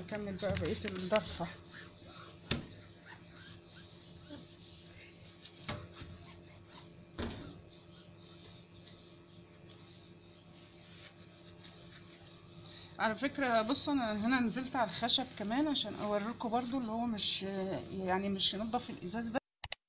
نكمل بقى بقيه الضفه على فكرة بصوا انا هنا نزلت على الخشب كمان عشان اوريكم برضو اللي هو مش يعني مش ينضف الازاز بس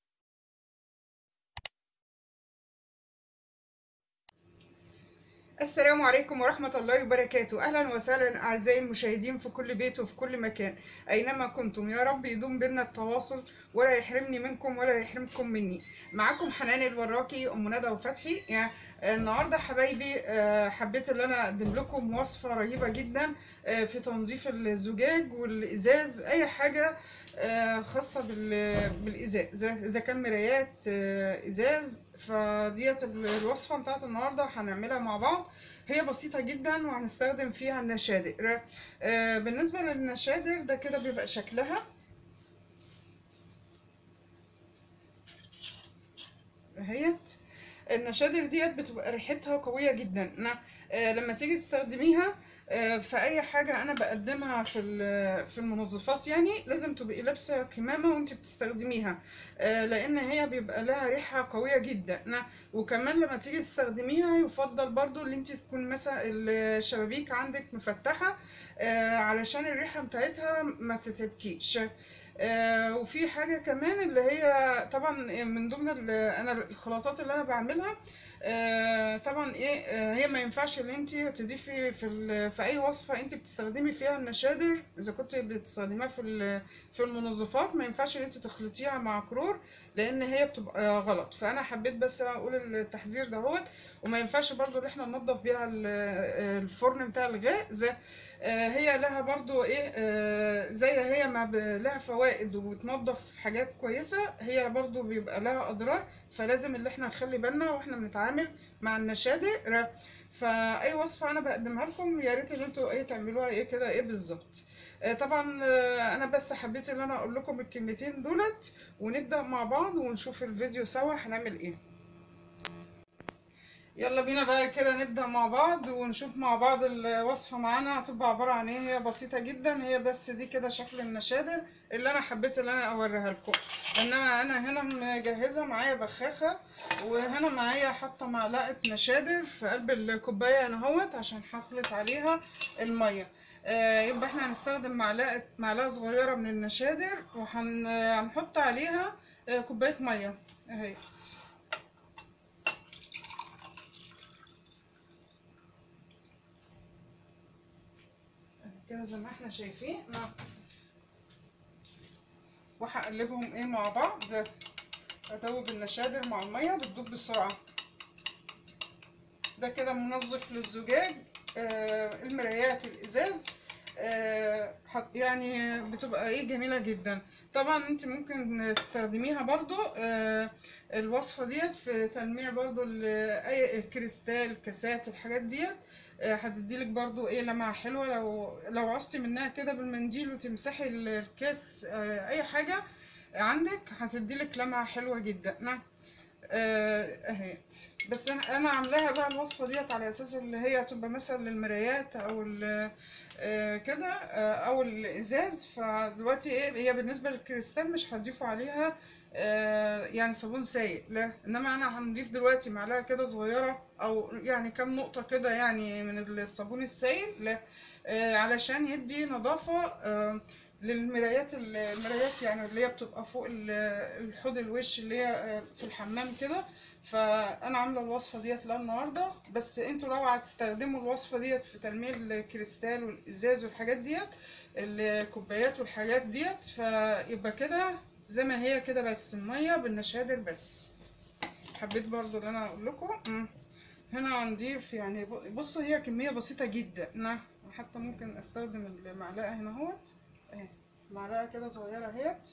السلام عليكم ورحمة الله وبركاته أهلا وسهلا أعزائي المشاهدين في كل بيت وفي كل مكان أينما كنتم يا رب يدوم بينا التواصل ولا يحرمني منكم ولا يحرمكم مني معاكم حنان الوراكي أم ندى وفتحي يعني النهاردة حبايبي آه، حبيت ان انا اقدم لكم وصفة رهيبة جدا آه، في تنظيف الزجاج والازاز اي حاجة آه، خاصة بال- بالازاز اذا كان مرايات آه، ازاز فديت ال- الوصفة بتاعت النهاردة هنعملها مع بعض هي بسيطة جدا وهنستخدم فيها النشادر آه، بالنسبة للنشادر ده كده بيبقى شكلها اهيت النشادر ديت بتبقى ريحتها قوية جدا أنا آه، لما تيجي تستخدميها آه، في أي حاجة أنا بقدمها في ال- في المنظفات يعني لازم تبقي لابسة كمامة وأنت بتستخدميها آه، لأن هي بيبقى لها ريحة قوية جدا أنا وكمان لما تيجي تستخدميها يفضل برضو اللي أنت تكون مثلا الشبابيك عندك مفتحة آه، علشان الريحة بتاعتها ما تتبكيش آه، وفي حاجة كمان اللي هي طبعا من ضمن ال- انا الخلطات اللي انا بعملها آه، طبعا ايه آه، هي ما ينفعش ان انت تضيفي في ال- في اي وصفة انت بتستخدمي فيها النشادر اذا كنت بتستخدميها في ال- في المنظفات ما ينفعش ان انت تخلطيها مع كرور لان هي بتبقى غلط فانا حبيت بس اقول التحذير دهوت وما ينفعش برضو ان احنا ننضف بيها ال- الفرن بتاع الغاز آه، هي لها برضو ايه آه، زي هي ما ب- لها فوائد وبتنظف حاجات كويسة هي برضو بيبقى لها اضرار فلازم اللي احنا نخلي بالنا واحنا بنتعامل مع النشادر فاي وصفة انا بقدمها لكم يا ريت ان انتوا ايه تعملوها ايه كده ايه بالظبط آه، طبعا آه، انا بس حبيت ان انا اقول لكم الكلمتين دولت ونبدأ مع بعض ونشوف الفيديو سوا هنعمل ايه يلا بينا بقى كده نبدأ مع بعض ونشوف مع بعض الوصفة معانا هتبقى عبارة عن ايه هي بسيطة جدا هي بس دي كده شكل النشادر اللي انا حبيت ان انا اوريها لكم انما انا هنا مجهزة معايا بخاخة وهنا معايا حاطة معلقة نشادر في قلب الكوباية انا اهوت عشان هخلط عليها المية آه، يبقى احنا هنستخدم معلقة معلقة صغيرة من النشادر وهنحط عليها آه، كوباية مية اهيت كده زي ما احنا شايفين نعم. وهقلبهم ايه مع بعض ادوب النشادر مع الميه بتدوب بسرعه ده كده منظف للزجاج آه المرايات الازاز آه حط- يعني بتبقى ايه جميله جدا طبعا انت ممكن تستخدميها برضو آه الوصفه ديت في تلميع برضو ال- اي كريستال كاسات الحاجات ديت آه، هتديلك برضو ايه لمعة حلوة لو لو عصتي منها كده بالمنديل وتمسحي ال- الكاس آه، اي حاجة عندك هتديلك لمعة حلوة جدا نعم آه، اهيت بس انا أنا عاملاها بقى الوصفة ديت على اساس اللي هي تبقى مثلا للمرايات او ال- آه، كده آه، او الازاز فدلوقتي ايه هي بالنسبة للكريستال مش هتضيفوا عليها آه، يعني صابون سايل لا انما انا هنضيف دلوقتي معلقه كده صغيره او يعني كام نقطه كده يعني من الصابون السايل لا آه، علشان يدي نظافه آه، للمرايات المرايات يعني اللي هي بتبقى فوق ال- الحوض الوش اللي هي آه، في الحمام كده فانا عامله الوصفه ديت لها النهارده بس انتوا لو هتستخدموا الوصفه ديت في تلميع الكريستال والازاز والحاجات ديت الكوبايات والحاجات ديت فيبقى كده زي ما هي كده بس الميه بالنشادر بس حبيت برضو ان انا اقول لكم مم. هنا هنضيف يعني ب- بصوا هي كميه بسيطه جدا انا حتى ممكن استخدم المعلقه هنا اهوت اهي معلقه كده صغيره اهيت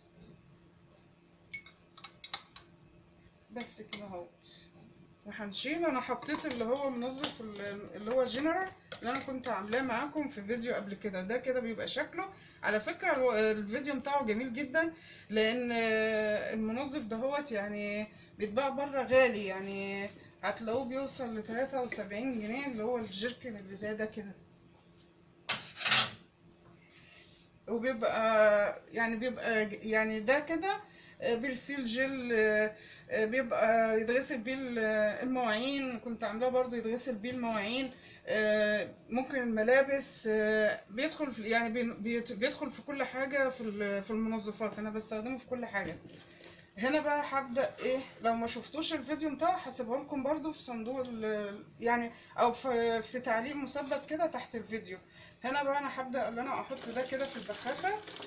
بس كده اهوت وهنشيل انا حطيت اللي هو منظف ال- اللي هو جنرال اللي انا كنت عاملاه معاكم في فيديو قبل كده ده كده بيبقى شكله على فكرة الو- الفيديو بتاعه جميل جدا لان آه، المنظف دهوت يعني بيتباع بره غالي يعني هتلاقوه بيوصل لتلاتة وسبعين جنيه اللي هو الجيركن اللي زي ده كده وبيبقى يعني بيبقى ج- يعني ده كده آه، بيرسيل جل آه، آه، بيبقى يتغسل بيه ال- المواعين كنت عاملاه برضو يتغسل بيه المواعين آه، ممكن الملابس آه، بيدخل في يعني بي- بيت- بيدخل في كل حاجة في ال- في المنظفات انا بستخدمه في كل حاجة هنا بقى هبدأ ايه لو ما شفتوش الفيديو بتاعه هسيبه لكم برضو في صندوق ال- يعني او في في تعليق مثبت كده تحت الفيديو هنا بقى انا هبدأ ان انا احط ده كده في البخاخة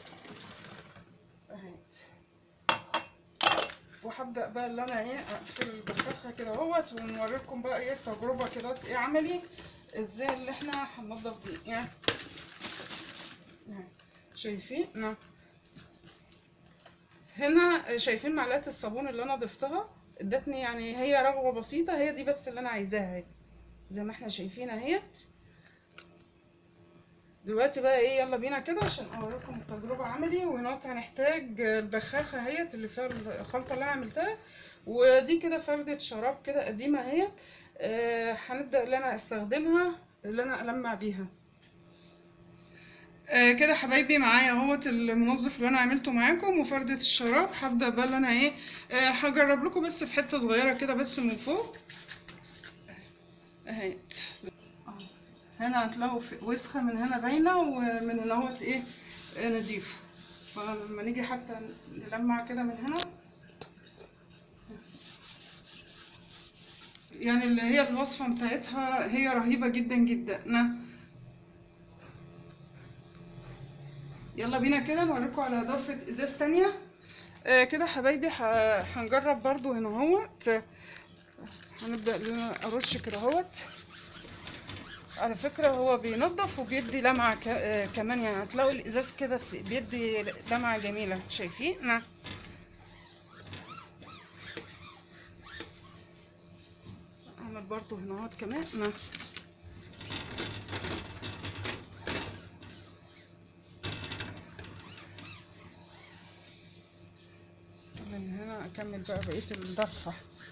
اهيت وهبدأ بقى ان انا ايه اقفل البخاخة كده اهوت ونوريكم بقى ايه تجربة كده ايه عملي ازاي اللي احنا هننضف بيه يعني أهي. شايفين نعم هنا شايفين معلقة الصابون اللي انا ضفتها ادتني يعني هي رغوة بسيطة هي دي بس اللي انا عايزاها اهي زي ما احنا شايفين اهيت دلوقتي بقى ايه يلا بينا كده عشان اوريكم التجربة عملي وهنا هنحتاج البخاخة اهيت اللي فيها الخلطة اللي انا عملتها ودي كده فردة شراب كده قديمة اهيت آه هنبدأ اللي انا استخدمها اللي انا المع بيها آه كده حبايبي معايا اهوت المنظف اللي انا عملته معاكم وفردة الشراب هبدأ بقى اللي انا ايه آه هجرب لكم بس في حتة صغيرة كده بس من فوق اهيت هنا هتلاقوا في- وسخة من هنا باينة ومن هنا اهوت ايه آه، نضيف فلما نيجي حتى نلمع كده من هنا يعني اللي هي الوصفة بتاعتها هي رهيبة جدا جدا نعم. يلا بينا كده نوريكم على ضفة ازاز تانية آه كده حبايبي ح- هنجرب برضو هنا اهوت هنبدأ ان أنا ارش كده اهوت على فكرة هو بينضف وبيدي لمعة ك... آه كمان يعني هتلاقوا الازاز كده في... بيدي لمعة جميلة شايفين نعم اعمل برضو هنا اهوت كمان نعم من هنا اكمل بقى بقية الضفة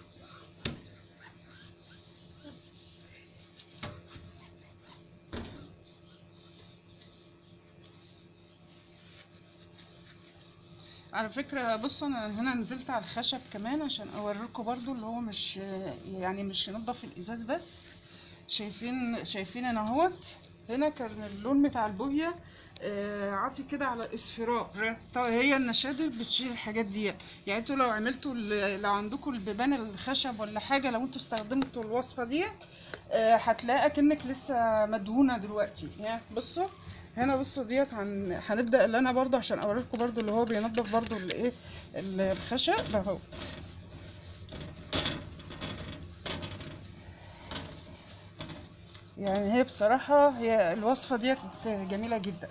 على فكرة بصوا انا هنا نزلت على الخشب كمان عشان اوريكم برضو اللي هو مش يعني مش ينضف الازاز بس شايفين شايفين انا اهوت هنا كان اللون بتاع البوهية آه عاطي كده على اصفرار طب هي النشادر بتشيل الحاجات دي يعني انتوا لو عملتوا ال- لو عندكم البيبان الخشب ولا حاجة لو انتوا استخدمتوا الوصفة دي آه هتلاقي كأنك لسه مدهونة دلوقتي يعني بصوا هنا بصوا ديت هن... هنبدأ اللي انا برضو عشان اوريكم برضو اللي هو بينضف برضو الايه ال- الخشب اهوت يعني هي بصراحة هي الوصفة ديت جميلة جدا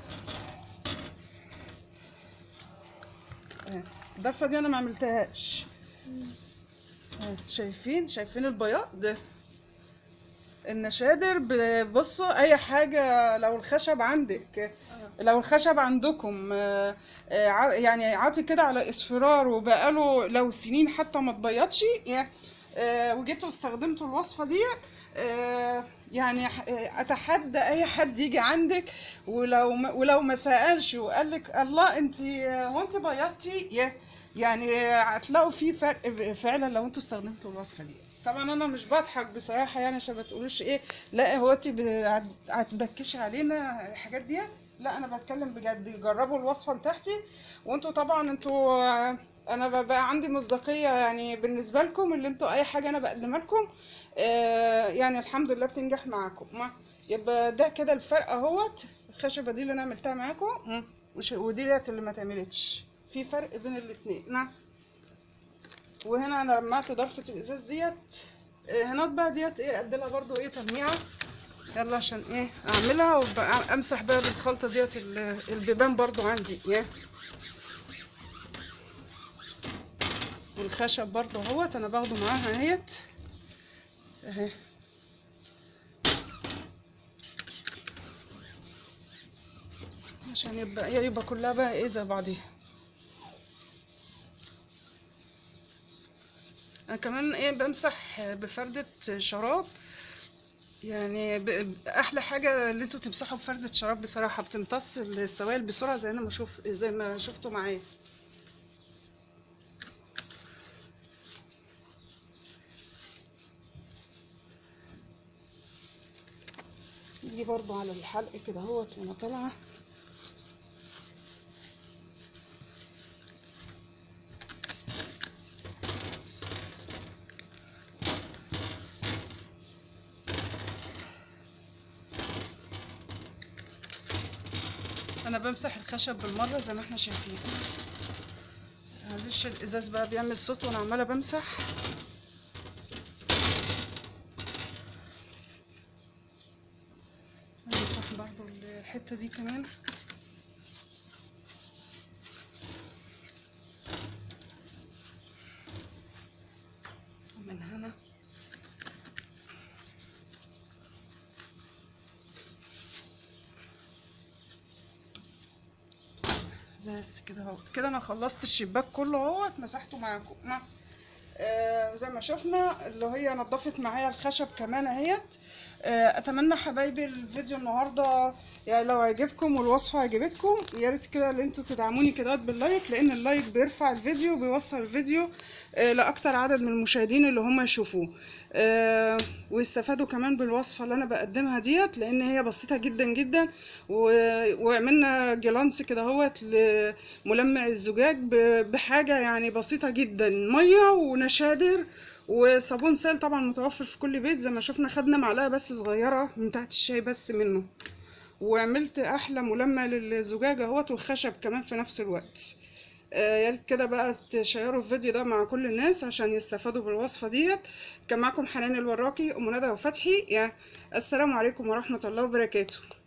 آه، الضفة دي انا ما عملتهاش آه، شايفين شايفين البياض ده النشادر ب- بصوا اي حاجة لو الخشب عندك لو الخشب عندكم آه، آه، ع- يعني عاطي كده على اصفرار وبقاله لو سنين حتى ما اتبيضش يعني، آه، وجيتوا استخدمتوا الوصفة دي آه، يعني ح- آه، اتحدى اي حد يجي عندك ولو ما ولو ما سالش وقال لك الله انت هو انت بيضتي يا- يعني هتلاقوا في فرق فعلا لو انتوا استخدمتوا الوصفه دي طبعا انا مش بضحك بصراحه يعني عشان ما تقولوش ايه لا هو انت ب- هت- هتبكشي علينا الحاجات دي لا انا بتكلم بجد جربوا الوصفه بتاعتي وانتوا طبعا انتوا آه، انا بقى عندي مصداقيه يعني بالنسبه لكم اللي انتوا اي حاجه انا بقدمها لكم آه، يعني الحمد لله بتنجح معاكم ما يبقى ده كده الفرق اهوت الخشبه دي اللي انا عملتها معاكم مم. وش- ودي ديت اللي ما اتعملتش في فرق بين الاتنين نعم وهنا انا لمعت ضرفه الازاز ديت آه، هناك بقى ديت ايه اديلها برضو ايه تلميعه يلا عشان ايه اعملها وبقى امسح بقى بالخلطه ديت ال- البيبان برضو عندي ايه والخشب برضو اهوت انا باخده معاها اهيت اهي عشان يبقى يبقى كلها بقى ايه زي بعضيها انا كمان ايه بمسح بفردة شراب يعني ب... احلى حاجه اللي انتوا تمسحوا بفردة شراب بصراحه بتمتص السوائل بسرعه زي انا ما شوف زي ما شفتوا معايا دي برضو على الحلق كده اهوت وانا طالعه انا بمسح الخشب بالمره زي ما احنا شايفين معلش الازاز بقى بيعمل صوت وانا عماله بمسح امسح برضو الحته دي كمان ومن هنا بس كده اهوت كده انا خلصت الشباك كله اهوت مسحته معاكم مع- آه زي ما شفنا اللي هي نضفت معايا الخشب كمان اهيت آه اتمنى حبايبي الفيديو النهارده يعني لو عجبكم والوصفه عجبتكم يا ريت كده ان انتوا تدعموني كده باللايك لان اللايك بيرفع الفيديو وبيوصل الفيديو آه لاكتر عدد من المشاهدين اللي هم يشوفوه آه ويستفادوا كمان بالوصفه اللي انا بقدمها ديت لان هي بسيطه جدا جدا و- وعملنا جلانس كده اهوت لملمع الزجاج ب- بحاجه يعني بسيطه جدا ميه ونشادر وصابون سائل طبعا متوفر في كل بيت زي ما شفنا خدنا معلقه بس صغيره من تحت الشاي بس منه وعملت احلى ملمع للزجاج اهوت والخشب كمان في نفس الوقت آه، يا ريت كده بقى تشيروا الفيديو ده مع كل الناس عشان يستفادوا بالوصفه ديت كان معاكم حنان الوراقي ام ندى وفتحي يعني السلام عليكم ورحمه الله وبركاته